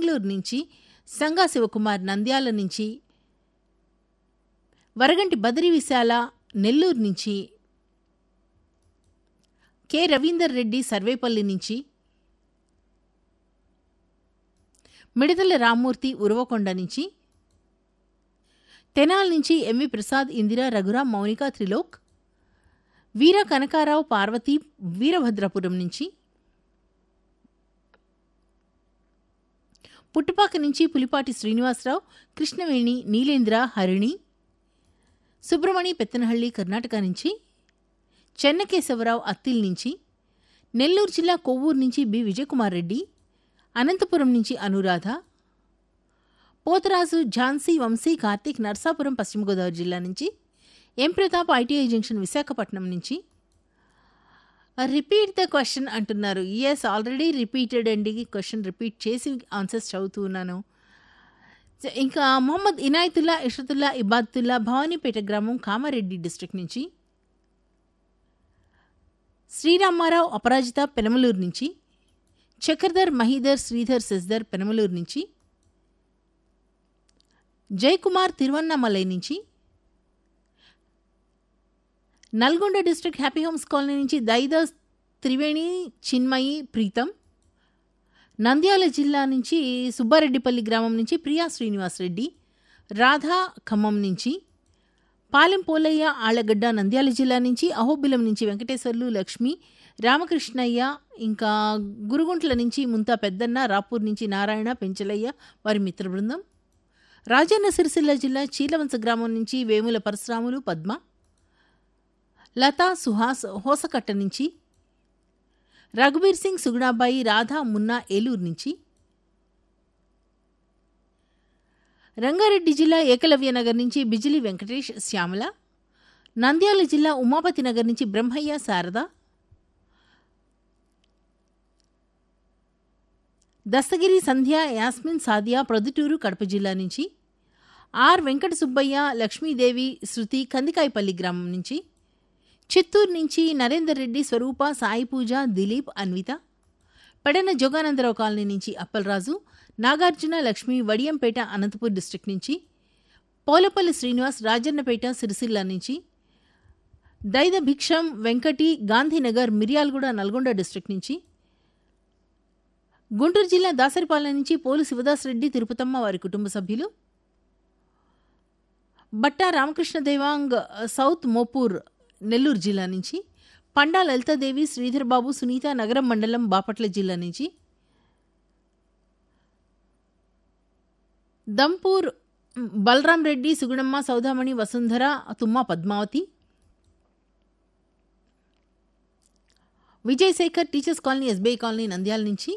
బెంగళూరు నుంచి సంగా శివకుమార్ నంద్యాల నుంచి వరగంటి బదరి విశాల నెల్లూరు నుంచి కె రవీందర్ రెడ్డి సర్వేపల్లి నుంచి మిడతల రామ్మూర్తి ఉరవకొండ నుంచి తెనాల్ నుంచి ఎంవి ప్రసాద్ ఇందిరా రఘురాం మౌనిక త్రిలోక్ వీర కనకారావు పార్వతి వీరభద్రపురం నుంచి పుట్టుపాక నుంచి పులిపాటి శ్రీనివాసరావు కృష్ణవేణి నీలేంద్ర హరిణి సుబ్రమణి పెత్తనహళ్లి కర్ణాటక నుంచి చెన్నకేశవరావు అత్తిల్ నుంచి నెల్లూరు జిల్లా కొవ్వూరు నుంచి బి విజయకుమార్ రెడ్డి అనంతపురం నుంచి అనురాధ పోతరాజు ఝాన్సీ వంశీ కార్తీక్ నర్సాపురం పశ్చిమ గోదావరి జిల్లా నుంచి M Pratap ITI junction Visakhapatnam నుంచి రిపీట్ ద క్వశ్చన్ అంటున్నారు ఎస్ ఆల్రెడీ రిపీటెడ్ అండి క్వశ్చన్ రిపీట్ చేసి ఆన్సర్స్ చదువుతూ ఉన్నాను ఇంకా మొహమ్మద్ ఇనాయతుల్లా ఇషతుల్లా ఇబాతుల్లా భవానీపేట గ్రామం కామారెడ్డి డిస్ట్రిక్ట్ నుంచి శ్రీరామారావు అపరాజిత పెనమలూరు నుంచి చక్రధర్ మహీధర్ శ్రీధర్ సెస్దర్ పెనమలూరు నుంచి జయకుమార్ తిరువన్నామలై నుంచి Nalgonda district happy homes colony నుంచి దైదాస్ త్రివేణి చిన్మయి ప్రీతం నంద్యాల జిల్లా నుంచి సుబ్బారెడ్డిపల్లి గ్రామం నుంచి ప్రియా శ్రీనివాస్ రెడ్డి రాధా ఖమ్మం నుంచి పాలెం పోలయ్య ఆళ్లగడ్డ నంద్యాల జిల్లా నుంచి అహోబిలం నుంచి వెంకటేశ్వర్లు లక్ష్మి రామకృష్ణయ్య ఇంకా గురుగుంట్ల నుంచి ముంతా పెద్దన్న రాపూర్ నుంచి నారాయణ పెంచలయ్య వారి మిత్ర బృందం రాజన్న సిరిసిల్ల జిల్లా చీలవంచ గ్రామం నుంచి వేముల పరశురాములు పద్మ లతా సుహాస్ హోసకట్ట నుంచి రఘుబీర్ సింగ్ సుగుణాబాయి రాధా మున్నా ఏలూరు నుంచి రంగారెడ్డి జిల్లా ఏకలవ్య నగర్ నుంచి బిజిలి వెంకటేష్ శ్యామల నంద్యాల జిల్లా ఉమాపతి నగర్ నుంచి బ్రహ్మయ్య శారద దస్తగిరి సంధ్య యాస్మిన్ సాదియా ప్రొద్దుటూరు కడప జిల్లా నుంచి ఆర్ వెంకట సుబ్బయ్య లక్ష్మీదేవి శృతి కందికాయపల్లి గ్రామం నుంచి చిత్తూరు నుంచి నరేందర్ రెడ్డి స్వరూప సాయి పూజ దిలీప్ అన్విత పెడన జోగానందరావు కాలనీ నుంచి అప్పలరాజు నాగార్జున లక్ష్మి వడియంపేట అనంతపూర్ డిస్టిక్ నుంచి పోలపల్లి శ్రీనివాస్ రాజన్నపేట సిరిసిల్ల నుంచి దైద భిక్షం వెంకటి గాంధీనగర్ మిర్యాలగూడ నల్గొండ డిస్టిక్ నుంచి గుంటూరు జిల్లా దాసరిపాలెం నుంచి పోలు శివదాస్ రెడ్డి తిరుపతమ్మ వారి కుటుంబ సభ్యులు బట్టా రామకృష్ణ దేవాంగ్ సౌత్ మోపూర్ నెల్లూరు జిల్లా నుంచి పండా లలితాదేవి శ్రీధర్ బాబు సునీత నగరం మండలం బాపట్ల జిల్లా నుంచి దంపూర్ Balaram Reddy Sugunamma Saudamani Vasundhara Thumma Padmavathi Vijayasekhar teachers colony SBI colony Nandyal నుంచి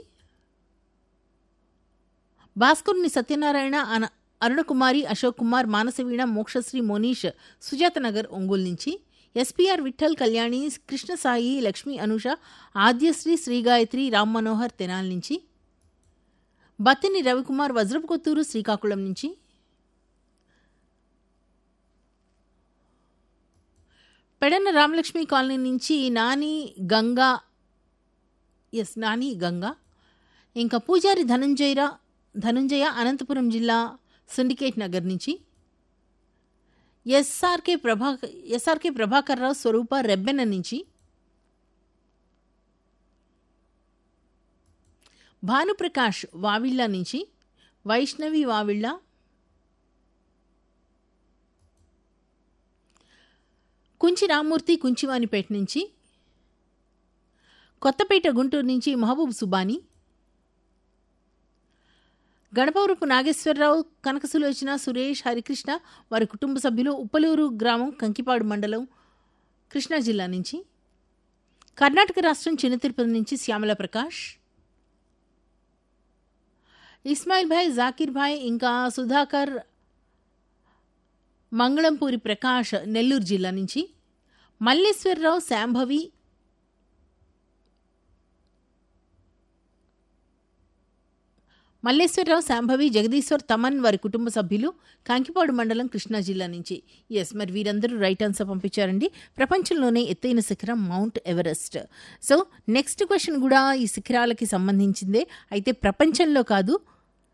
భాస్కర్ని సత్యనారాయణ అన అరుణకుమారి అశోక్ కుమార్ మానసవీణ మోక్షశ్రీ మోనీష్ సుజాత నగర్ ఒంగోలు నుంచి ఎస్పీఆర్ విఠల్ కళ్యాణి కృష్ణసాయి లక్ష్మీ అనుష ఆద్యశ్రీ శ్రీగాయత్రి రామ్ మనోహర్ తెనాల్ నుంచి బత్తిని రవికుమార్ వజ్రపు కొత్తూరు శ్రీకాకుళం నుంచి పెడన్న రామలక్ష్మి కాలనీ నుంచి నాని గంగా ఎస్ నాని గంగా ఇంకా పూజారి ధనంజయరా ధనంజయ అనంతపురం జిల్లా సిండికేట్ నగర్ నుంచి ఎస్ఆర్కే ప్రభా ఎస్ఆర్కే ప్రభాకర్ రావు స్వరూప రెబ్బెన నుంచి భానుప్రకాష్ వావిళ్ళ నుంచి వైష్ణవి వావిళ్ళ కుంచి రామ్మూర్తి కుంచివానిపేట నుంచి కొత్తపేట గుంటూరు నుంచి మహబూబ్ సుబానీ గణపవరపు నాగేశ్వరరావు కనకసులోచన సురేష్ హరికృష్ణ వారి కుటుంబ సభ్యులు ఉప్పలూరు గ్రామం కంకిపాడు మండలం కృష్ణా జిల్లా నుంచి కర్ణాటక రాష్ట్రం చిన్న తిరుపతి నుంచి శ్యామల ప్రకాష్ ఇస్మాయిల్ భాయ్ జాకీర్ భాయ్ ఇంకా సుధాకర్ మంగళంపూరి ప్రకాష్ నెల్లూరు జిల్లా నుంచి మల్లేశ్వరరావు శాంభవి మల్లేశ్వరరావు శాంభవి జగదీశ్వర్ తమన్ వారి కుటుంబ సభ్యులు కాంకిపాడు మండలం కృష్ణా జిల్లా నుంచి ఎస్ మరి వీరందరూ రైట్ ఆన్సర్ పంపించారండి ప్రపంచంలోనే ఎత్తైన శిఖరం Mount Everest so next question కూడా ఈ శిఖరాలకి సంబంధించిందే అయితే ప్రపంచంలో కాదు